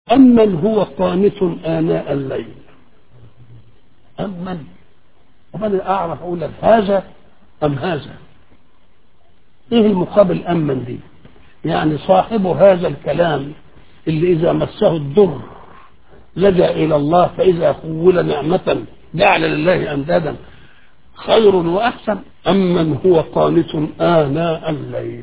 أمن هو قانت آناء الليل أمن وأنا أعرف أقول لك هذا أم هذا إيه المقابل أمن دي يعني صاحب هذا الكلام اللي إذا مسه الضر لجأ إلى الله فإذا خول نعمة جعل لله أندادا خير وأحسن أمن هو قانت آناء الليل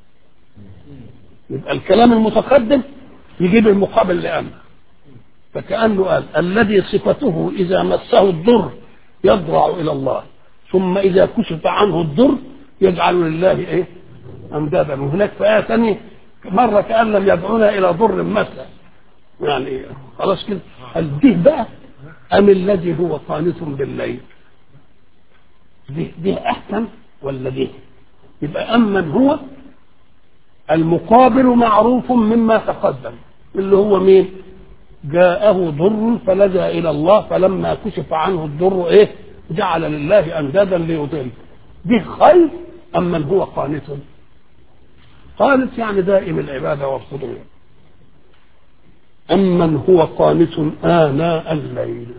يبقى الكلام المتقدم يجيب المقابل لأمن فكأنه قال الذي صفته إذا مسه الضر يضرع إلى الله ثم إذا كشف عنه الضر يجعل لله إيه أندادا وهناك في آية ثانية مرة كأن لم يدعونا إلى ضر مسه يعني خلاص كده الده بقى أم الذي هو قانت بالليل دي, دي أحسن ولا دي يبقى أمن هو المقابل معروف مما تقدم اللي هو مين جاءه ضر فلجأ إلى الله فلما كشف عنه الضر إيه جعل لله أندادا ليضل دي خير أم من هو قانت قانت يعني دائم العبادة والخضوع أمن هو قانت آناء الليل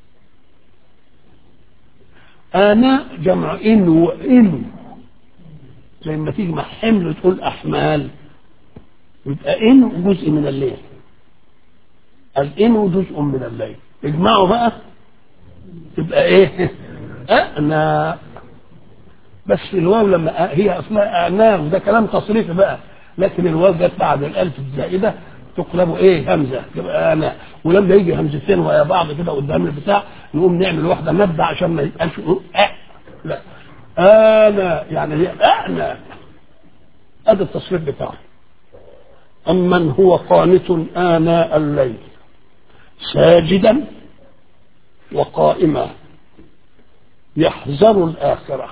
آناء جمع إن وإن زي ما تيجي مع حمل تقول أحمال يبقى إن جزء من الليل الإن جزء من الليل اجمعوا بقى تبقى إيه أنا بس الواو لما هي أصلها أعناق ده كلام تصريفي بقى لكن الواو جت بعد الألف الزائدة تقلب ايه همزه تبقى انا ولما يجي همزتين ويا بعض كده قدام البتاع نقوم نعمل واحده ماده عشان ما يبقاش أه لا انا يعني هي انا هذا التصريف بتاعه امن هو قانت اناء الليل ساجدا وقائما يحذر الاخره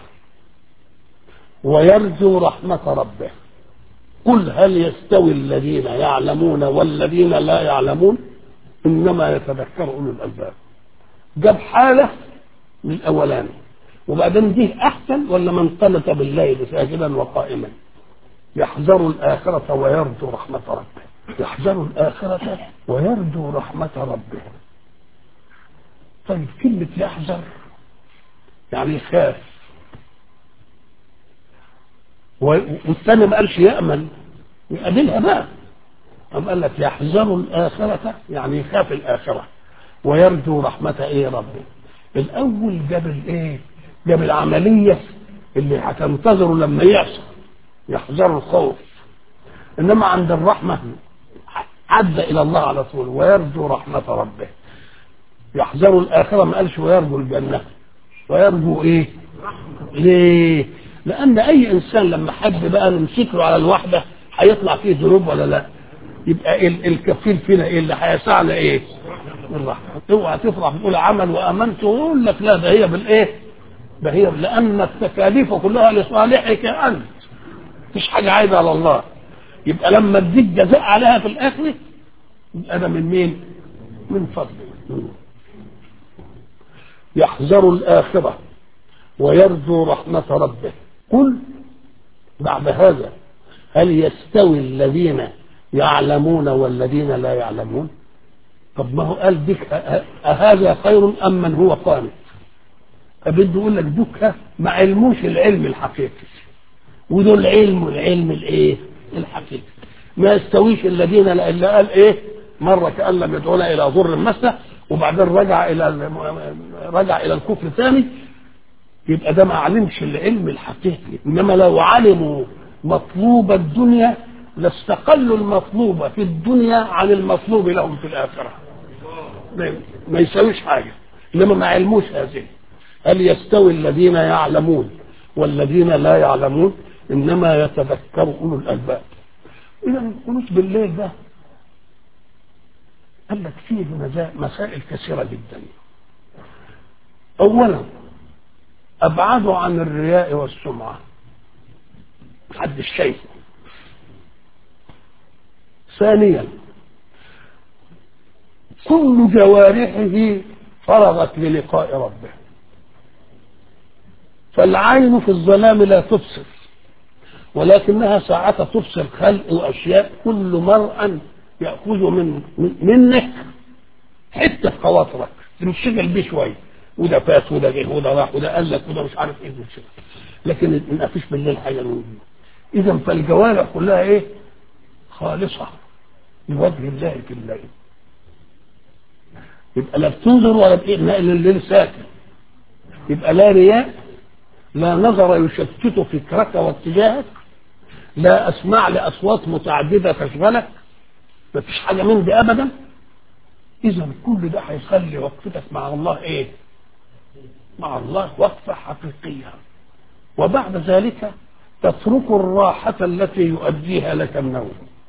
ويرجو رحمه ربه قل هل يستوي الذين يعلمون والذين لا يعلمون انما يتذكر اولو الالباب جاب حاله من الاولاني وبعدين دي احسن ولا من قنت بالليل ساجدا وقائما يحذر الاخره ويرجو رحمه ربه يحذر الاخره ويرجو رحمه ربه طيب كلمه يحذر يعني يخاف والثاني ما قالش يأمل يقابلها بقى أم قال لك يحذر الآخرة يعني يخاف الآخرة ويرجو رحمة إيه ربه الأول جاب الإيه؟ جاب العملية اللي هتنتظره لما يعصى يحذر الخوف إنما عند الرحمة عدى إلى الله على طول ويرجو رحمة ربه يحذر الآخرة ما قالش ويرجو الجنة ويرجو إيه؟ ليه؟ لان اي انسان لما حب بقى نمسك له على الوحده هيطلع فيه ذنوب ولا لا يبقى الكفيل فينا ايه اللي هيسعنا ايه الرحمه اوعى تفرح تقول عمل وامنت ويقول لك لا ده هي بالايه ده هي لان التكاليف كلها لصالحك انت مفيش حاجه عايزه على الله يبقى لما تديك جزاء عليها في الاخره يبقى ده من مين من فضله يحذر الاخره ويرجو رحمه ربه قل بعد هذا هل يستوي الذين يعلمون والذين لا يعلمون طب ما هو قال بك أهذا خير أم من هو قانت فبده يقول لك دوك ما علموش العلم الحقيقي ودول علم العلم الايه الحقيقي ما يستويش الذين الا قال ايه مره كان لم يدعونا الى ضر مسه وبعدين رجع الى رجع الى الكفر ثاني يبقى ده ما علمش العلم الحقيقي انما لو علموا مطلوب الدنيا لاستقلوا المطلوب في الدنيا عن المطلوب لهم في الاخره ما يساويش حاجه انما ما علموش هذه هل يستوي الذين يعلمون والذين لا يعلمون انما يتذكر اولو الالباب اذا القنوت بالليل ده قال لك فيه مسائل كثيره جدا اولا ابعده عن الرياء والسمعه محدش شايفه ثانيا كل جوارحه فرغت للقاء ربه فالعين في الظلام لا تبصر ولكنها ساعات تبصر خلق واشياء كل مرء ياخذوا من من- منك حته في خواطرك تنشغل بيه شويه وده فات وده جه وده راح وده قال لك وده مش عارف ايه تنشغل. لكن ما فيش بالليل حاجه من دي اذا فالجوارح كلها ايه؟ خالصه لوجه الله في الليل يبقى لا بتنظر ولا بايه لان الليل ساكن يبقى لا رياء لا نظر يشتت فكرك واتجاهك لا اسماع لاصوات متعدده تشغلك ما فيش حاجه من دي ابدا اذا كل ده هيخلي وقفتك مع الله ايه مع الله وقفه حقيقيه وبعد ذلك تترك الراحه التي يؤديها لك النوم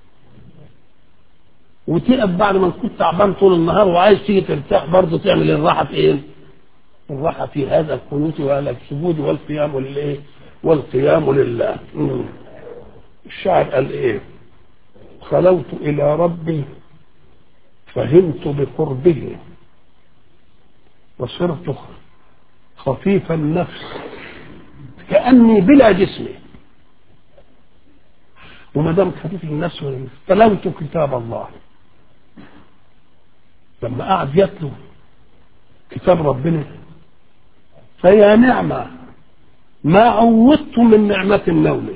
وتقف بعد ما كنت تعبان طول النهار وعايز تيجي ترتاح برضه تعمل الراحه في ايه؟ الراحه في هذا القنوت وهذا السجود والقيام للايه؟ والقيام لله. مم. الشاعر قال ايه؟ خلوت الى ربي فهمت بقربه وصرت خفيف النفس كاني بلا جسم وما دام خفيف النفس تلوت كتاب الله لما قعد يتلو كتاب ربنا فيا نعمة ما عودت من نعمة النوم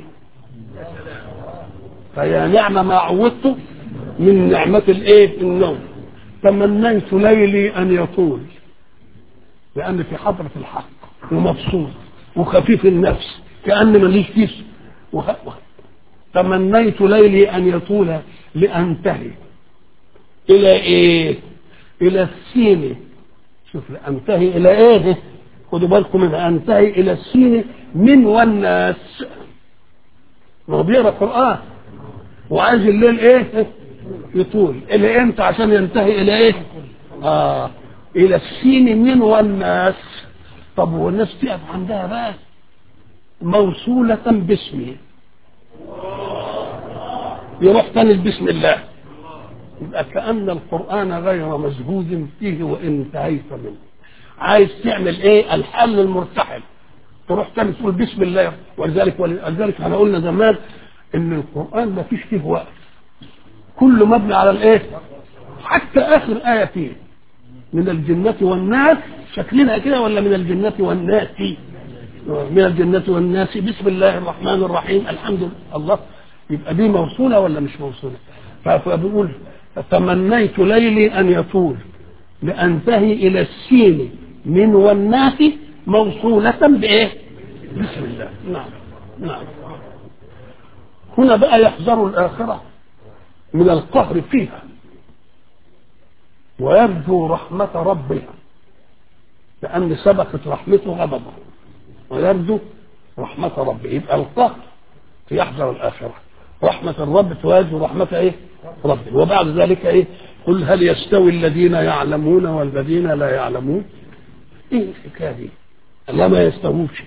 فيا نعمة ما عودت من نعمة الايه النوم تمنيت ليلي ان يطول لان في حضرة الحق ومبسوط وخفيف النفس كأن ماليش جسم وخ... وخ... تمنيت ليلي ان يطول لانتهي الى ايه الى السين شوف انتهي الى ايه خدوا بالكم من انتهي الى السين من والناس ما هو بيقرا قران وعايز الليل ايه يطول الى امتى عشان ينتهي الى ايه اه الى السين من والناس طب والناس تقف عندها بقى موصولة باسمه يروح تاني بسم الله يبقى كأن القرآن غير مزهود فيه وإن انتهيت منه عايز تعمل ايه الحل المرتحل تروح تاني تقول بسم الله ولذلك ولذلك احنا قلنا زمان ان القرآن ما فيش فيه وقت كله مبني على الايه حتى اخر آية فيه من الجنة والناس شكلنا كده ولا من الجنة والناس من الجنة والناس بسم الله الرحمن الرحيم الحمد لله الله يبقى دي موصولة ولا مش موصولة فبيقول تمنيت ليلي أن يطول لأنتهي إلى السين من والناس موصولة بإيه بسم الله نعم نعم هنا بقى يحذر الآخرة من القهر فيها ويرجو رحمة ربه لأن سبقت رحمته غضبه ويرجو رحمة ربه يبقى القهر يحذر الآخرة رحمة الرب تواجه رحمة إيه؟ ربه وبعد ذلك إيه؟ قل هل يستوي الذين يعلمون والذين لا يعلمون؟ إيه الحكاية دي؟ لا ما يستووش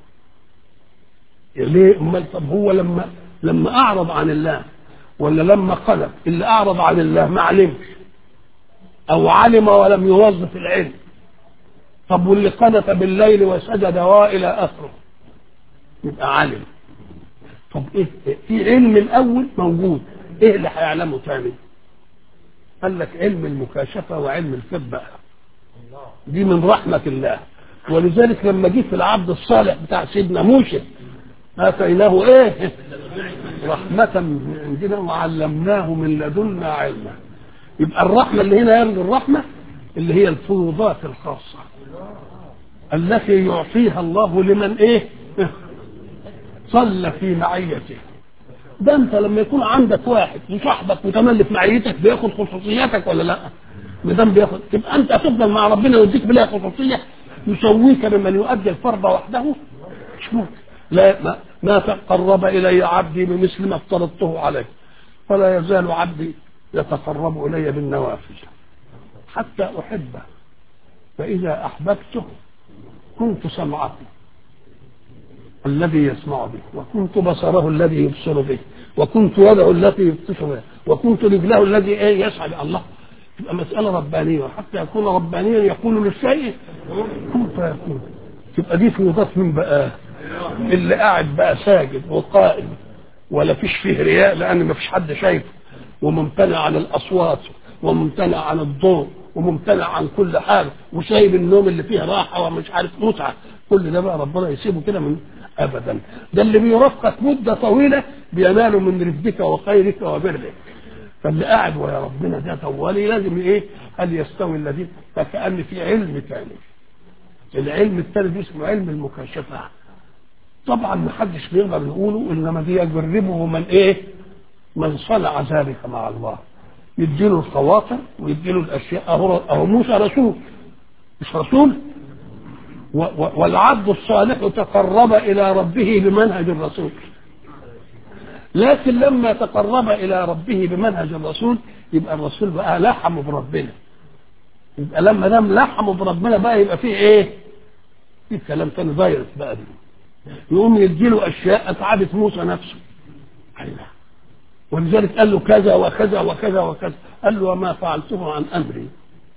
ليه؟ أمال طب هو لما لما أعرض عن الله ولا لما قلب اللي أعرض عن الله ما علمش أو علم ولم يوظف العلم طب واللي قنت بالليل وسجد والى اخره يبقى علم طب ايه في علم الاول موجود ايه اللي هيعلمه تاني قال لك علم المكاشفه وعلم الفقه بقى دي من رحمه الله ولذلك لما جه في العبد الصالح بتاع سيدنا موسى اتيناه ايه رحمه من عندنا وعلمناه من لدنا علما يبقى الرحمه اللي هنا يرجو الرحمه اللي هي الفروضات الخاصه التي يعطيها الله لمن ايه صلى في معيته ده انت لما يكون عندك واحد وصاحبك وتملي في معيتك بياخد خصوصياتك ولا لا ما دام بياخد تبقى انت هتفضل مع ربنا ويديك بلا خصوصيه يسويك بمن يؤدي الفرض وحده مش ممكن لا ما, ما تقرب الي عبدي بمثل ما افترضته عليه فلا يزال عبدي يتقرب الي بالنوافل حتى احبه فاذا احببته كنت سمعه الذي يسمع به وكنت بصره الذي يبصر به وكنت يده التي يبطش بها وكنت رجله الذي ايه يسعى به الله تبقى مسألة ربانية وحتى يكون ربانيا يقول للشيء كن فيكون تبقى دي فيضات من بقى اللي قاعد بقى ساجد وقائم ولا فيش فيه رياء لأن ما فيش حد شايفه وممتنع عن الاصوات وممتنع عن الضوء وممتنع عن كل حاجه وسايب النوم اللي فيه راحه ومش عارف متعه كل ده بقى ربنا يسيبه كده من ابدا ده اللي بيرافقك مده طويله بينال من رفدك وخيرك وبرك فاللي قاعد ويا ربنا ده طوالي لازم ايه هل يستوي الذين فكأن في علم ثاني العلم الثالث ده اسمه علم المكاشفه طبعا ما حدش بيقدر يقوله انما دي يجربه من ايه من صنع ذلك مع الله يديله الخواطر ويديله الاشياء اهو اهو موسى رسول مش رسول و- و- والعبد الصالح تقرب الى ربه بمنهج الرسول لكن لما تقرب الى ربه بمنهج الرسول يبقى الرسول بقى لحم بربنا يبقى لما دام لحم بربنا بقى يبقى فيه ايه؟ في كلام تاني فيروس بقى دي يقوم يديله اشياء اتعبت موسى نفسه أيوة. ولذلك قال له كذا وكذا وكذا وكذا قال له وما فعلته عن امري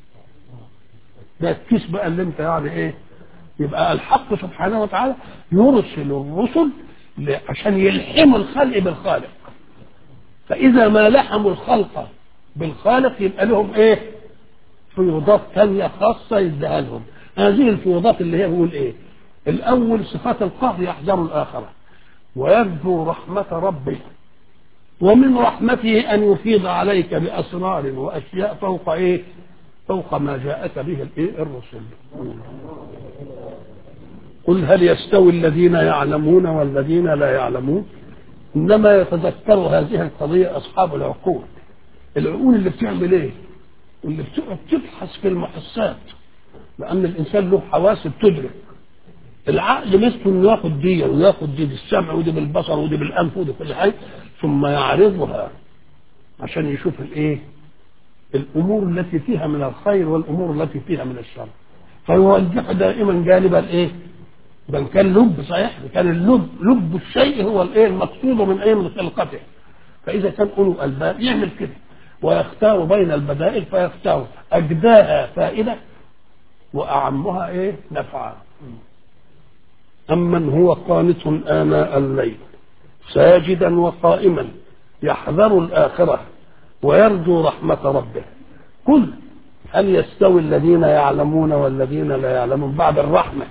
ده الكيس بقى اللي انت يعني ايه يبقى الحق سبحانه وتعالى يرسل الرسل ل- عشان يلحموا الخلق بالخالق فاذا ما لحموا الخلق بالخالق يبقى لهم ايه فيوضات ثانيه خاصه يديها لهم هذه الفيوضات اللي هي بيقول ايه الاول صفات القهر يحذر الاخره ويرجو رحمه ربه ومن رحمته ان يفيض عليك باسرار واشياء فوق ايه فوق ما جاءك به الايه الرسل قل هل يستوي الذين يعلمون والذين لا يعلمون انما يتذكر هذه القضيه اصحاب العقول العقول اللي بتعمل ايه اللي بتقعد تبحث في المحسات لان الانسان له حواس بتدرك العقل مسكه انه ياخد دي وياخد دي بالسمع ودي بالبصر ودي بالانف ودي كل حاجه ثم يعرضها عشان يشوف الايه الامور التي فيها من الخير والامور التي فيها من الشر فيوجه دائما جانب الايه بل كان لب صحيح كان اللب لب الشيء هو الايه المقصود من ايه من خلقته فاذا كان اولو الباب يعمل كده ويختار بين البدائل فيختار اجداها فائده واعمها ايه نفعا امن هو قانت اناء الليل ساجدا وقائما يحذر الاخره ويرجو رحمه ربه قل هل يستوي الذين يعلمون والذين لا يعلمون بعد الرحمه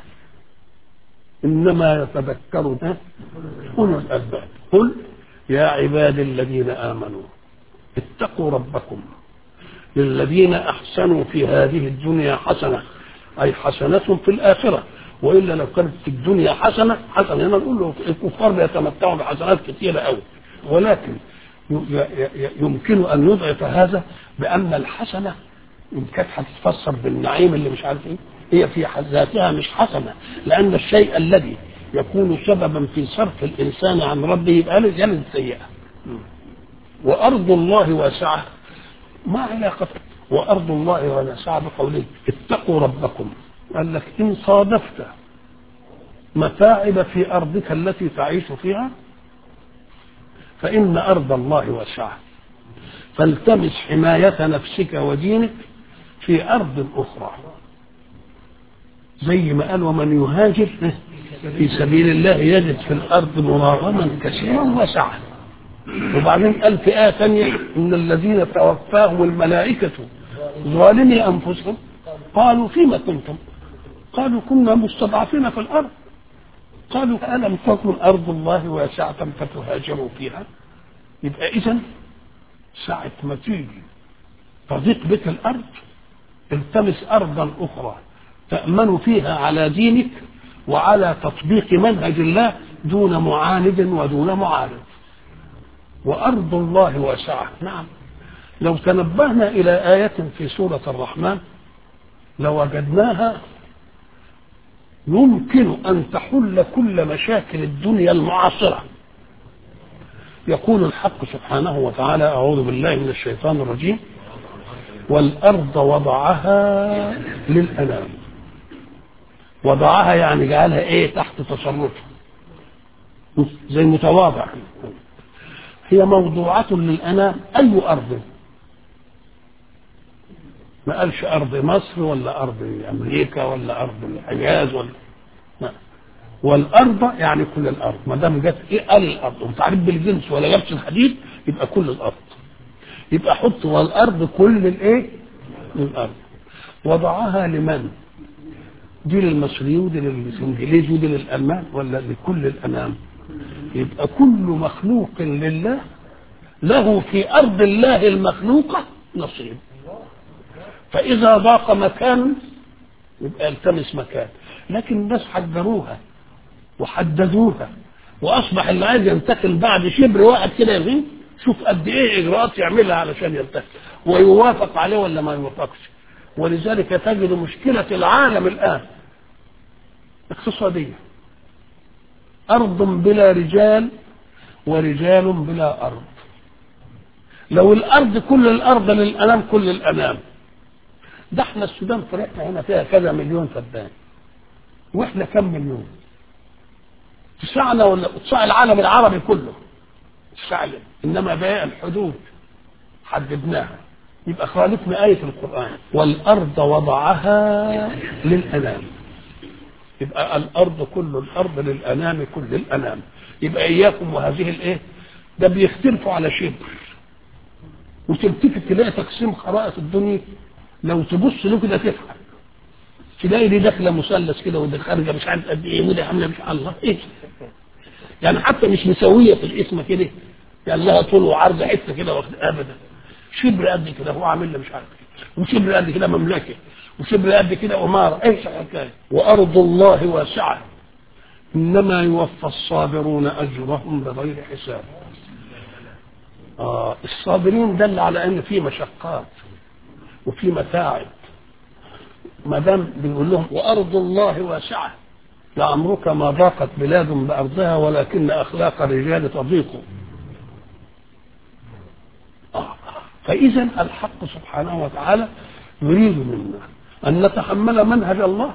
انما يتذكر اولو الالباب قل يا عبادي الذين امنوا اتقوا ربكم للذين احسنوا في هذه الدنيا حسنه اي حسنه في الاخره والا لو كانت في الدنيا حسنه حسنه هنا نقول له الكفار بيتمتعوا بحسنات كثيره قوي ولكن ي- ي- يمكن ان يضعف هذا بان الحسنه ان كانت هتتفسر بالنعيم اللي مش عارف ايه هي في حد ذاتها مش حسنه لان الشيء الذي يكون سببا في صرف الانسان عن ربه يبقى له جانب سيئه وارض الله واسعه ما علاقه وارض الله واسعه بقوله اتقوا ربكم قال لك ان صادفت متاعب في ارضك التي تعيش فيها فان ارض الله واسعه فالتمس حمايه نفسك ودينك في ارض اخرى زي ما قال ومن يهاجر في سبيل الله يجد في الارض مراغما كثيرا وسعه وبعدين قال في آية ثانية إن الذين توفاهم الملائكة ظالمي أنفسهم قالوا فيما كنتم قالوا كنا مستضعفين في الأرض قالوا ألم تكن أرض الله واسعة فتهاجروا فيها يبقى إذا ساعة ما تيجي تضيق بك الأرض التمس أرضا أخرى تأمن فيها على دينك وعلى تطبيق منهج الله دون معاند ودون معارض وأرض الله واسعة نعم لو تنبهنا إلى آية في سورة الرحمن لوجدناها يمكن أن تحل كل مشاكل الدنيا المعاصرة يقول الحق سبحانه وتعالى أعوذ بالله من الشيطان الرجيم والأرض وضعها للأنام وضعها يعني جعلها إيه تحت تصرفه زي متواضع هي موضوعة للأنام أي أرض ما قالش أرض مصر ولا أرض أمريكا ولا أرض الحجاز ولا لا. والأرض يعني كل الأرض ما دام جت إيه قال الأرض وتعريف بالجنس ولا جابش الحديد يبقى كل الأرض يبقى حط والارض كل الايه الارض وضعها لمن دي للمصريين ودي للانجليز ودي للالمان ولا لكل الانام يبقى كل مخلوق لله له في ارض الله المخلوقه نصيب فاذا ضاق مكان يبقى التمس مكان لكن الناس حجروها وحددوها واصبح اللي عايز ينتقل بعد شبر واحد كده يغيب شوف قد ايه اجراءات يعملها علشان ينتقل ويوافق عليه ولا ما يوافقش ولذلك تجد مشكله العالم الان اقتصاديه ارض بلا رجال ورجال بلا ارض لو الارض كل الارض للانام كل الانام ده احنا السودان فرحنا هنا فيها كذا مليون فدان واحنا كم مليون تسعنا ولا تسع العالم العربي كله تسع انما باقي الحدود حددناها يبقى خالفنا آية القرآن والأرض وضعها للأنام يبقى الأرض كل الأرض للأنام كل الأنام يبقى إياكم وهذه الإيه ده بيختلفوا على شبر وتلتفت تلاقي تقسيم خرائط الدنيا لو تبص له كده تفهم تلاقي دي داخله مثلث كده ودي خارجه مش عارف قد ايه ودي عامله مش الله ايه يعني حتى مش مسويه في الاسم كده يعني لها طول وعرض حته كده واخد ابدا شبر قد كده هو عامل له مش عارف وشبر قد كده مملكه وشبر قد كده اماره ايش الحكايه وارض الله واسعه انما يوفى الصابرون اجرهم بغير حساب آه الصابرين دل على ان في مشقات وفي متاعب ما دام بنقول لهم وارض الله واسعه لعمرك ما ضاقت بلاد بارضها ولكن اخلاق الرجال تضيق آه. فاذا الحق سبحانه وتعالى يريد منا ان نتحمل منهج الله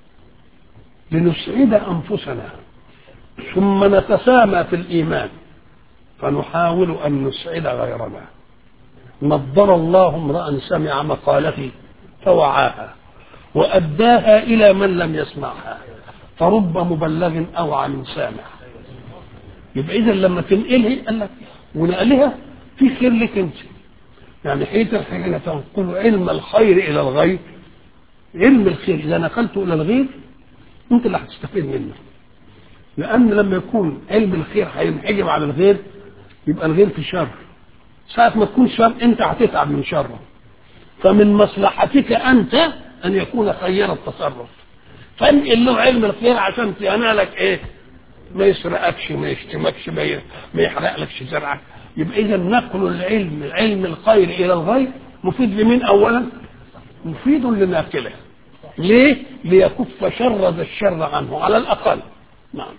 لنسعد انفسنا ثم نتسامى في الايمان فنحاول ان نسعد غيرنا نضر الله امرا سمع مقالتي فوعاها واداها الى من لم يسمعها فرب مبلغ اوعى من سامع يبقى اذا لما تنقلها قال لك ونقلها في خير لك انت يعني حين حين تنقل علم الخير الى الغير علم الخير اذا نقلته الى الغير انت اللي هتستفيد منه لان لما يكون علم الخير هينحجب على الغير يبقى الغير في شر ساعة ما تكون شر انت هتتعب من شره فمن مصلحتك انت ان يكون خير التصرف فانقل له علم الخير عشان ينالك ايه ما يسرقكش ما يشتمكش ما ما يحرقلكش زرعك يبقى اذا نقل العلم علم الخير الى الغير مفيد لمين اولا مفيد لناقله ليه ليكف شر ذا الشر عنه على الاقل نعم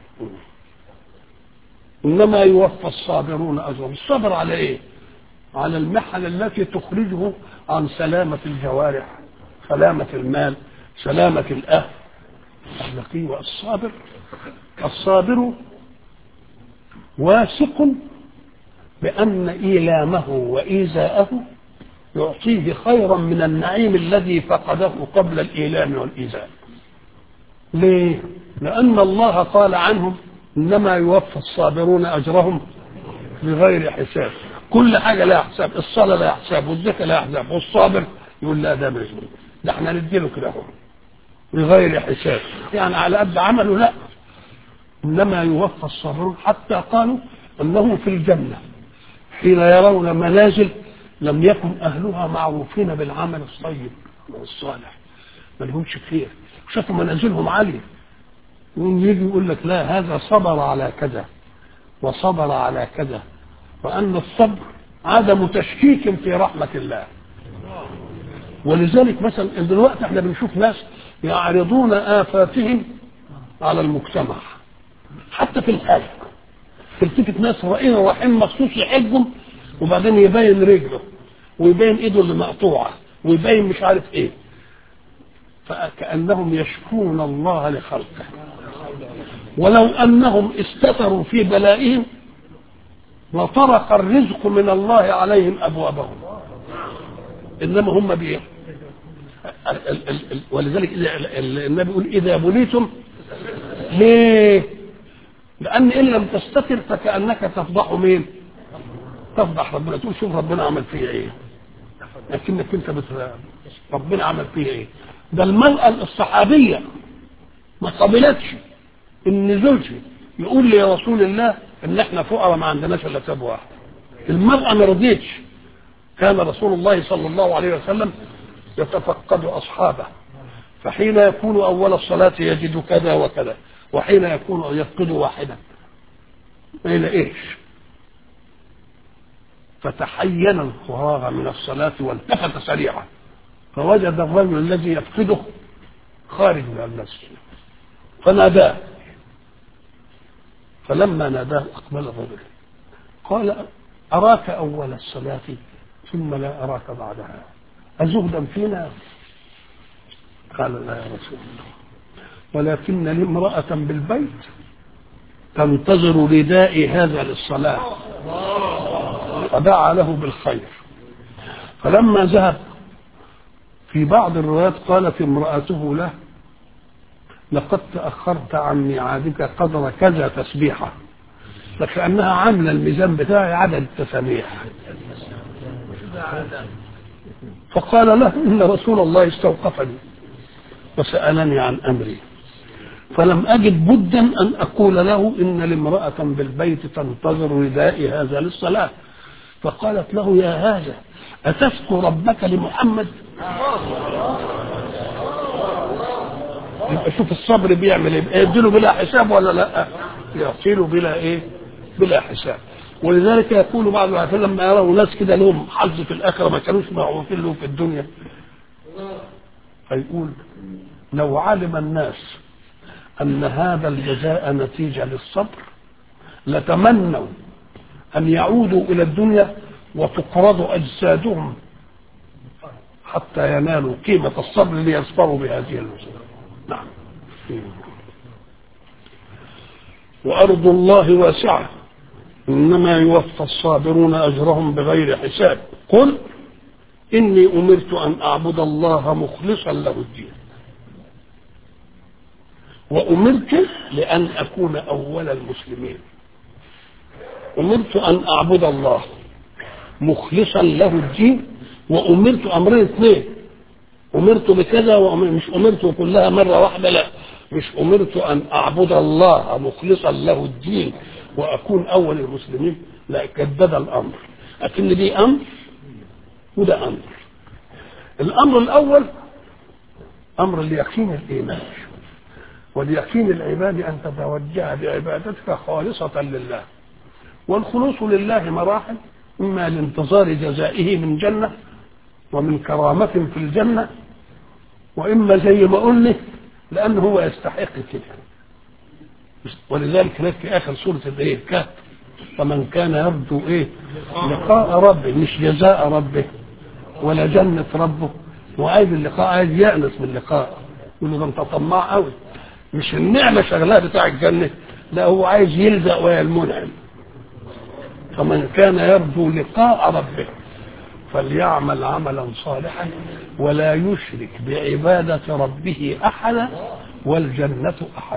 انما يوفى الصابرون اجرهم الصبر على ايه على المحن التي تخرجه عن سلامة الجوارح سلامة المال سلامة الأهل النقي والصابر الصابر واثق بأن إيلامه وإيذاءه يعطيه خيرا من النعيم الذي فقده قبل الإيلام والإيذاء ليه؟ لأن الله قال عنهم إنما يوفى الصابرون أجرهم بغير حساب كل حاجة لها حساب الصلاة لها حساب والزكاة لها حساب والصابر يقول لا ده مجنون ده احنا نديله كده اهو بغير حساب يعني على قد عمله لا انما يوفى الصابرون حتى قالوا انه في الجنه حين يرون منازل لم يكن اهلها معروفين بالعمل الطيب والصالح ما لهمش خير شافوا منازلهم عاليه يجي يقول لك لا هذا صبر على كذا وصبر على كذا وأن الصبر عدم تشكيك في رحمة الله ولذلك مثلا دلوقتي احنا بنشوف ناس يعرضون آفاتهم على المجتمع حتى في الحج تلتفت ناس رأينا رايحين مخصوص يحجهم وبعدين يبين رجله ويبين ايده اللي مقطوعه ويبين مش عارف ايه فكأنهم يشكون الله لخلقه ولو أنهم استتروا في بلائهم لطرق الرزق من الله عليهم أبوابهم إنما هم بإيه ولذلك النبي يقول إذا بليتم ليه؟ لأن إن لم تستتر فكأنك تفضح مين؟ تفضح ربنا تقول شوف ربنا عمل فيا ايه لكنك انت بت... ربنا عمل فيها ايه ده المرأة الصحابية ما قبلتش ان زوجها يقول لي يا رسول الله ان احنا فقراء ما عندناش الا كتاب واحد المرأة ما رضيتش كان رسول الله صلى الله عليه وسلم يتفقد اصحابه فحين يكون اول الصلاة يجد كذا وكذا وحين يكون يفقد واحدا ما يلاقيش فتحين الفراغ من الصلاة والتفت سريعا فوجد الرجل الذي يفقده خارج من المسجد فناداه فلما ناداه أقبل الرجل قال أراك أول الصلاة ثم لا أراك بعدها أزهدا فينا قال لا يا رسول الله ولكن لي امرأة بالبيت تنتظر ردائي هذا للصلاة فدعا له بالخير فلما ذهب في بعض الروايات قالت امرأته له لقد تأخرت عن ميعادك قدر كذا تسبيحة فكأنها عاملة الميزان بتاعي عدد التسابيح فقال له إن رسول الله استوقفني وسألني عن أمري فلم أجد بدا أن أقول له إن لامرأة بالبيت تنتظر ردائي هذا للصلاة فقالت له يا هذا أتذكر ربك لمحمد يبقى شوف الصبر بيعمل ايه يديله بلا حساب ولا لا يعطيله بلا ايه بلا حساب ولذلك يقول بعض العارفين لما يروا ناس كده لهم حظ في الاخره ما كانوش معروفين له في الدنيا فيقول لو علم الناس ان هذا الجزاء نتيجه للصبر لتمنوا ان يعودوا الى الدنيا وتقرض اجسادهم حتى ينالوا قيمه الصبر ليصبروا بهذه المصيبه نعم وارض الله واسعه انما يوفى الصابرون اجرهم بغير حساب قل اني امرت ان اعبد الله مخلصا له الدين وامرت لان اكون اول المسلمين امرت ان اعبد الله مخلصا له الدين وامرت امرين اثنين امرت بكذا ومش امرت كلها مره واحده لا مش امرت ان اعبد الله مخلصا له الدين واكون اول المسلمين لا جدد الامر لكن دي امر وده امر الامر الاول امر ليقين الايمان وليقين العباد ان تتوجه بعبادتك خالصه لله والخلوص لله مراحل اما لانتظار جزائه من جنه ومن كرامه في الجنه واما زي ما قلنا لانه هو يستحق كده ولذلك هناك في اخر سوره الايه الكهف فمن كان يرجو ايه لقاء ربه مش جزاء ربه ولا جنة ربه وعايز اللقاء عايز يأنس باللقاء يقول له ده انت طماع قوي مش النعمة شغلها بتاع الجنة لا هو عايز يلزق ويا المنعم فمن كان يرجو لقاء ربه فليعمل عملا صالحا ولا يشرك بعبادة ربه أحدا والجنة أحد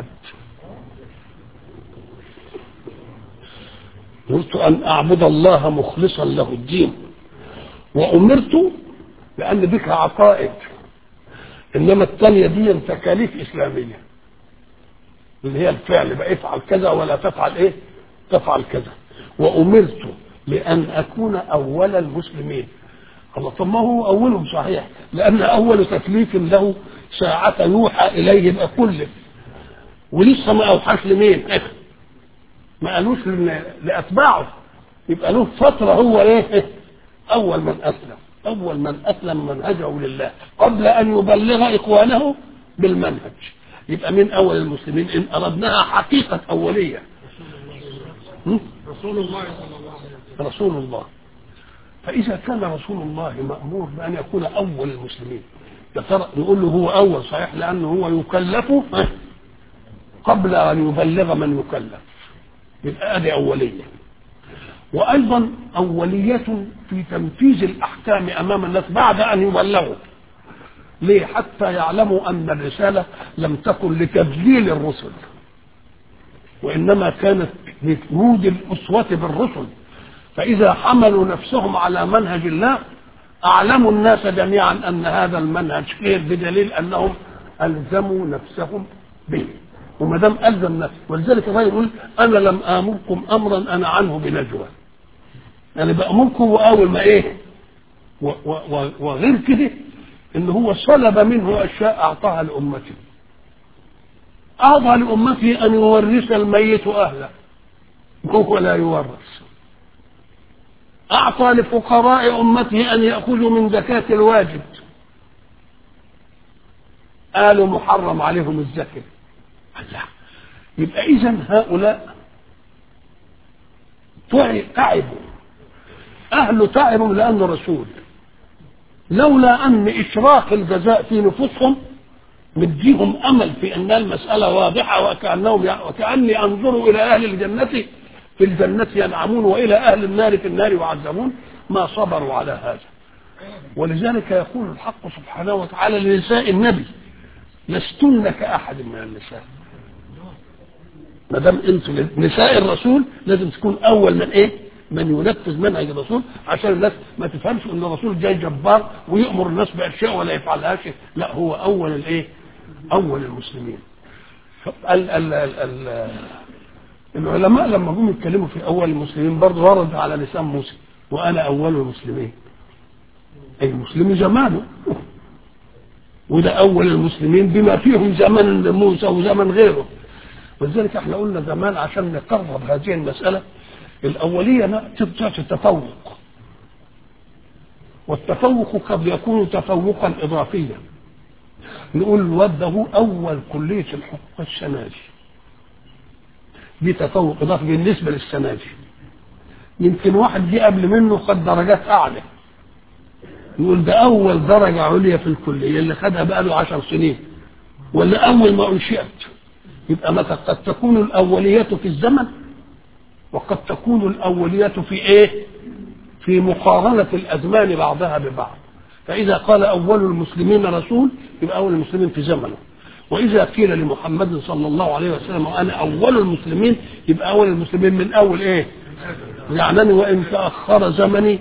قلت أن أعبد الله مخلصا له الدين وأمرت لأن بك عقائد إنما الثانية دي تكاليف إسلامية اللي هي الفعل بقى افعل كذا ولا تفعل إيه تفعل كذا وأمرت لأن أكون أول المسلمين الله طب ما هو أولهم صحيح لأن أول تكليف له ساعة يوحى إليه يبقى كله ولسه ما أوحاش لمين ما قالوش لاتباعه يبقى له فتره هو ايه اول من اسلم اول من اسلم منهجه لله قبل ان يبلغ اخوانه بالمنهج يبقى من اول المسلمين ان اردناها حقيقه اوليه رسول الله صلى الله عليه وسلم رسول الله فاذا كان رسول الله مامور بان يكون اول المسلمين يا ترى نقول له هو اول صحيح لانه هو يكلف قبل ان يبلغ من يكلف يبقى ادي اوليه وايضا اوليه في تنفيذ الاحكام امام الناس بعد ان يبلغوا ليه حتى يعلموا ان الرساله لم تكن لتذليل الرسل وانما كانت لوجود الاسوه بالرسل فإذا حملوا نفسهم على منهج الله أعلموا الناس جميعا أن هذا المنهج خير بدليل أنهم ألزموا نفسهم به وما دام ألزم نفسه ولذلك الراجل يقول أنا لم آمركم أمرا أنا عنه بنجوى يعني بأمركم وأول ما إيه و و و وغير كده إن هو صلب منه أشياء أعطاها لأمته أعطى لأمته أن يورث الميت أهله وهو لا يورث أعطى لفقراء أمته أن يأخذوا من زكاة الواجب قالوا محرم عليهم الزكاة الله يبقى إذا هؤلاء تعبوا أهل تعبوا لأنه رسول لولا أن إشراق الجزاء في نفوسهم مديهم أمل في أن المسألة واضحة وكأنهم وكأني أنظر إلى أهل الجنة في الجنة ينعمون وإلى أهل النار في النار يعذبون ما صبروا على هذا ولذلك يقول الحق سبحانه وتعالى لنساء النبي لستن كأحد من النساء ما دام انتم نساء الرسول لازم تكون اول من ايه؟ من ينفذ منهج الرسول عشان الناس ما تفهمش ان الرسول جاي جبار ويامر الناس باشياء ولا يفعلهاش لا هو اول الايه؟ اول المسلمين. ال ال ال ال العلماء لما جم يتكلموا في اول المسلمين برضه ورد على لسان موسى وانا اول المسلمين. اي مسلم زمانه وده اول المسلمين بما فيهم زمن موسى وزمن غيره. ولذلك احنا قلنا زمان عشان نقرب هذه المسألة الأولية تعطي التفوق والتفوق قد يكون تفوقا إضافيا نقول الواد ده أول كلية الحقوق السنة دي دي تفوق إضافي بالنسبة للسنة دي يمكن واحد جه قبل منه خد درجات أعلى يقول ده أول درجة عليا في الكلية اللي خدها بقى له عشر سنين ولا أول ما أنشئت يبقى متى قد تكون الأولية في الزمن وقد تكون الأولية في إيه؟ في مقارنة الأزمان بعضها ببعض فإذا قال أول المسلمين رسول يبقى أول المسلمين في زمنه وإذا قيل لمحمد صلى الله عليه وسلم أنا أول المسلمين يبقى أول المسلمين من أول إيه؟ يعني وإن تأخر زمني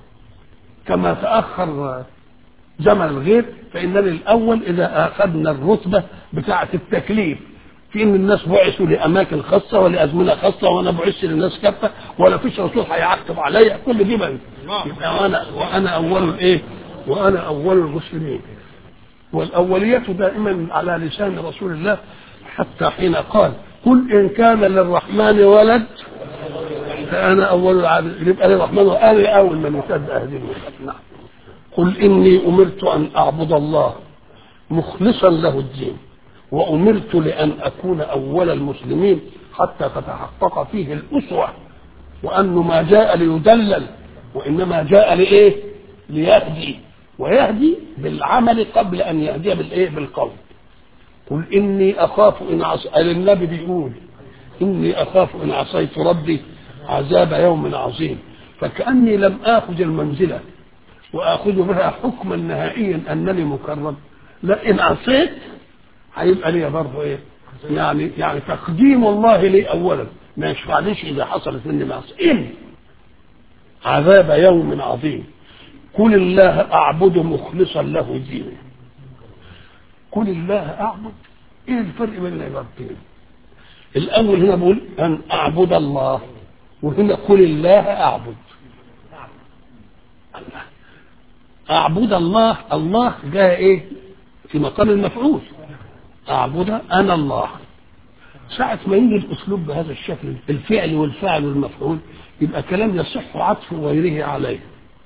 كما تأخر زمن الغير فإنني الأول إذا أخذنا الرتبة بتاعة التكليف في ان الناس بعثوا لاماكن خاصه ولازمنه خاصه وانا بعثت للناس كافه ولا فيش رسول هيعقب عليا كل دي بقى يبقى وانا وانا اول الايه؟ وانا اول المسلمين والاوليه دائما على لسان رسول الله حتى حين قال قل ان كان للرحمن ولد فانا اول العابد يبقى للرحمن وانا اول من يسد هذه المسألة نعم قل اني امرت ان اعبد الله مخلصا له الدين وأمرت لأن أكون أول المسلمين حتى تتحقق فيه الأسوة وأنه ما جاء ليدلل وإنما جاء لإيه؟ ليهدي ويهدي بالعمل قبل أن يهدي بالإيه؟ بالقول قل إني أخاف إن عص... النبي بيقول إني أخاف إن عصيت ربي عذاب يوم عظيم فكأني لم آخذ المنزلة وآخذ بها حكما نهائيا أنني مكرم لا إن عصيت هيبقى لي برضه ايه؟ يعني يعني تقديم الله لي اولا ما يشفعنيش اذا حصلت مني معصيه ان عذاب يوم عظيم قل الله اعبد مخلصا له ديني قل الله اعبد ايه الفرق بين العبادتين؟ الاول هنا بقول ان اعبد الله وهنا قل الله اعبد الله اعبد الله الله جاء ايه؟ في مقام المفعول أعبد أنا الله ساعة ما يجي الأسلوب بهذا الشكل الفعل والفاعل والمفعول يبقى كلام يصح عطف غيره عليه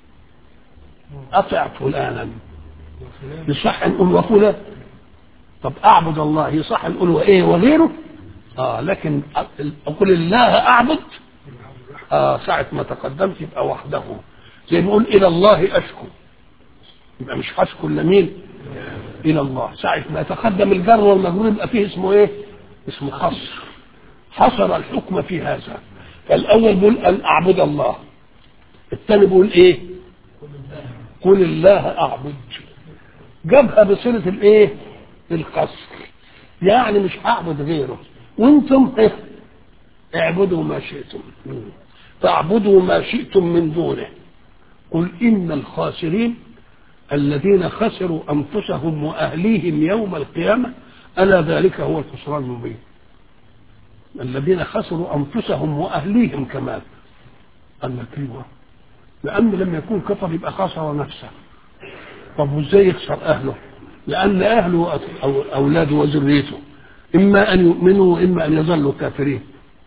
أطع فلانا يصح نقول وفلان طب أعبد الله يصح نقول وإيه وغيره آه لكن أقول الله أعبد آه ساعة ما تقدمت يبقى وحده زي نقول إلى الله أشكو يبقى مش هشكو لمين الى الله ساعة ما يتقدم الجر والمجرور يبقى فيه اسمه ايه؟ اسمه حصر حصر الحكم في هذا فالاول بيقول ان اعبد الله الثاني بيقول ايه؟ قل الله اعبد جابها بصيغه الايه؟ القصر يعني مش هعبد غيره وانتم ايه؟ اعبدوا ما شئتم فاعبدوا ما شئتم من دونه قل إن الخاسرين الذين خسروا أنفسهم وأهليهم يوم القيامة ألا ذلك هو الخسران المبين الذين خسروا أنفسهم وأهليهم كمان قال لك ايوه لأن لما يكون كفر يبقى خسر نفسه طب وازاي يخسر أهله؟ لأن أهله أو أولاده وذريته إما أن يؤمنوا وإما أن يظلوا كافرين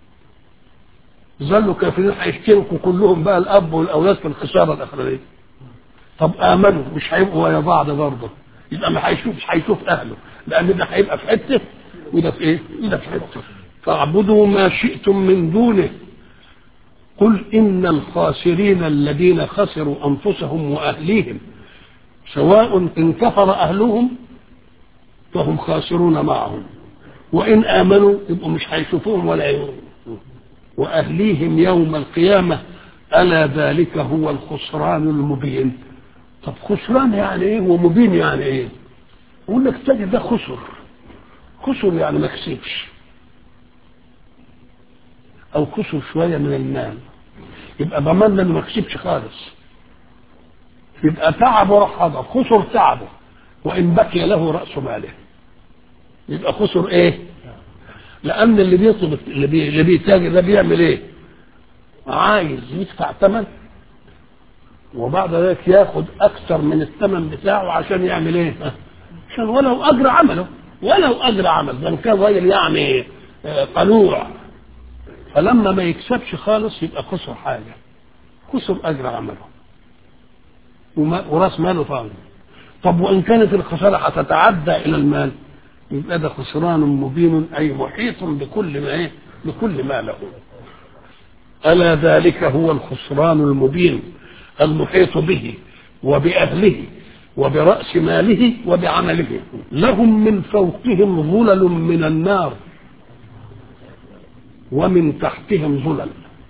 ظلوا كافرين هيشتركوا كلهم بقى الأب والأولاد في الخسارة الأخرانية طب آمنوا مش هيبقوا ويا بعض برضه يبقى ما هيشوف مش هيشوف أهله لأن ده هيبقى في حتة وده في إيه؟ وده في حتة فاعبدوا ما شئتم من دونه قل إن الخاسرين الذين خسروا أنفسهم وأهليهم سواء إن كفر أهلهم فهم خاسرون معهم وإن آمنوا يبقوا مش هيشوفوهم ولا يؤمنون وأهليهم يوم القيامة ألا ذلك هو الخسران المبين طب خسران يعني إيه ومبين يعني إيه يقول لك تجد ده خسر خسر يعني ما كسبش أو خسر شوية من المال يبقى ضمننا إنه ما كسبش خالص يبقى تعب وراح هذا خسر تعبه وإن بقي له رأس ماله يبقى خسر إيه؟ لأن اللي بيطلب اللي, بي... اللي بيتاجر ده بيعمل إيه؟ عايز يدفع ثمن وبعد ذلك ياخد أكثر من الثمن بتاعه عشان يعمل إيه؟ عشان ولو أجر عمله ولو أجر عمل ده كان راجل يعني قنوع فلما ما يكسبش خالص يبقى خسر حاجة خسر أجر عمله وما وراس ماله فاضي طب وإن كانت الخسارة هتتعدى إلى المال يبقى ده خسران مبين أي محيط بكل ما إيه بكل ما له ألا ذلك هو الخسران المبين المحيط به وبأهله وبرأس ماله وبعمله لهم من فوقهم ظلل من النار ومن تحتهم ظلل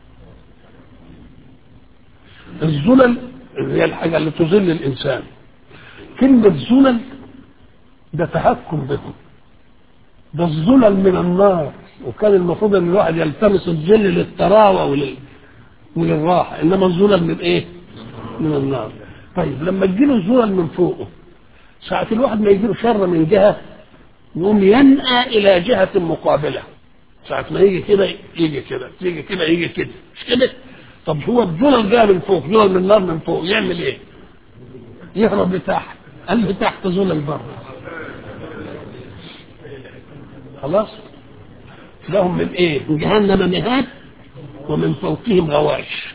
الظلل هي الحاجة اللي تظل الإنسان كلمة ظلل ده تهكم بهم ده الظلل من النار وكان المفروض ان الواحد يلتمس الظل للتراوى ولل... وللراحة انما الظلل من ايه؟ من النار طيب لما تجيله الظلل من فوقه ساعة الواحد ما يجيله شر من جهة يقوم ينأى إلى جهة مقابلة ساعة ما يجي كده يجي كده يجي كده يجي كده مش كده طب هو الظلل جاي من فوق ظلل من النار من فوق يعمل ايه؟ يهرب لتحت قال لتحت ظلل بره خلاص لهم من ايه؟ من جهنم مهاد ومن فوقهم غواش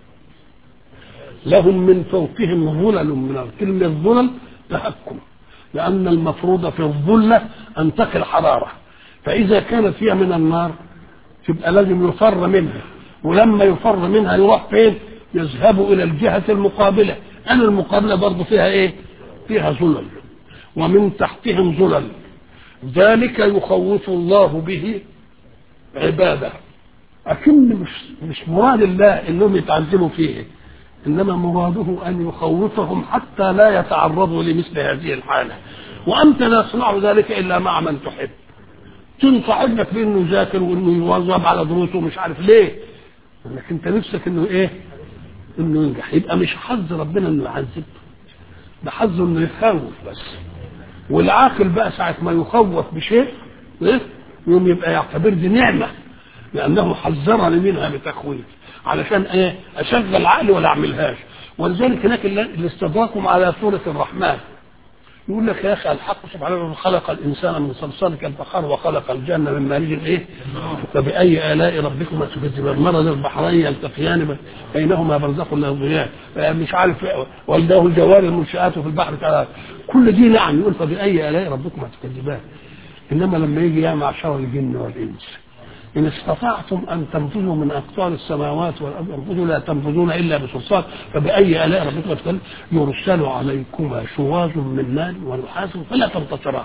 لهم من فوقهم ظلل من الارض كلمه ظلل تحكم لان المفروض في الظله ان تقي الحراره فاذا كانت فيها من النار تبقى لازم يفر منها ولما يفر منها يروح فين؟ يذهب الى الجهه المقابله انا المقابله برضه فيها ايه؟ فيها ظلل ومن تحتهم ظلل ذلك يخوف الله به عباده أكن مش مش مراد الله انهم يتعذبوا فيه انما مراده ان يخوفهم حتى لا يتعرضوا لمثل هذه الحاله وانت لا تصنع ذلك الا مع من تحب تنصح ابنك بانه يذاكر وانه يواظب على دروسه ومش عارف ليه انك انت نفسك انه ايه انه ينجح يبقى مش حظ ربنا انه يعذب ده حظه انه يخوف بس والعاقل بقى ساعة ما يخوف بشيء إيه؟ يوم يبقى يعتبر دي نعمة لأنه حذرني منها بتخويف علشان ايه اشغل عقلي ولا اعملهاش ولذلك هناك اللي استدراكم على سورة الرحمن يقول لك يا اخي الحق سبحانه وتعالى خلق الانسان من صلصال كالفخار وخلق الجنه من مارج ايه؟ فباي الاء ربكما تكذبان مرض البحرين يلتقيان بينهما برزخ لا ضياء مش عارف والده الجوار المنشآت في البحر تعالى كل دي نعم يقول فباي الاء ربكما تكذبان انما لما يجي يا معشر الجن والانس إن استطعتم أن تنفذوا من أقطار السماوات والأرض انفذوا لا تنفذون إلا بسلطان فبأي آلاء ربكما تكلم يرسل عليكما شواظ من نار ونحاس فلا تنتصران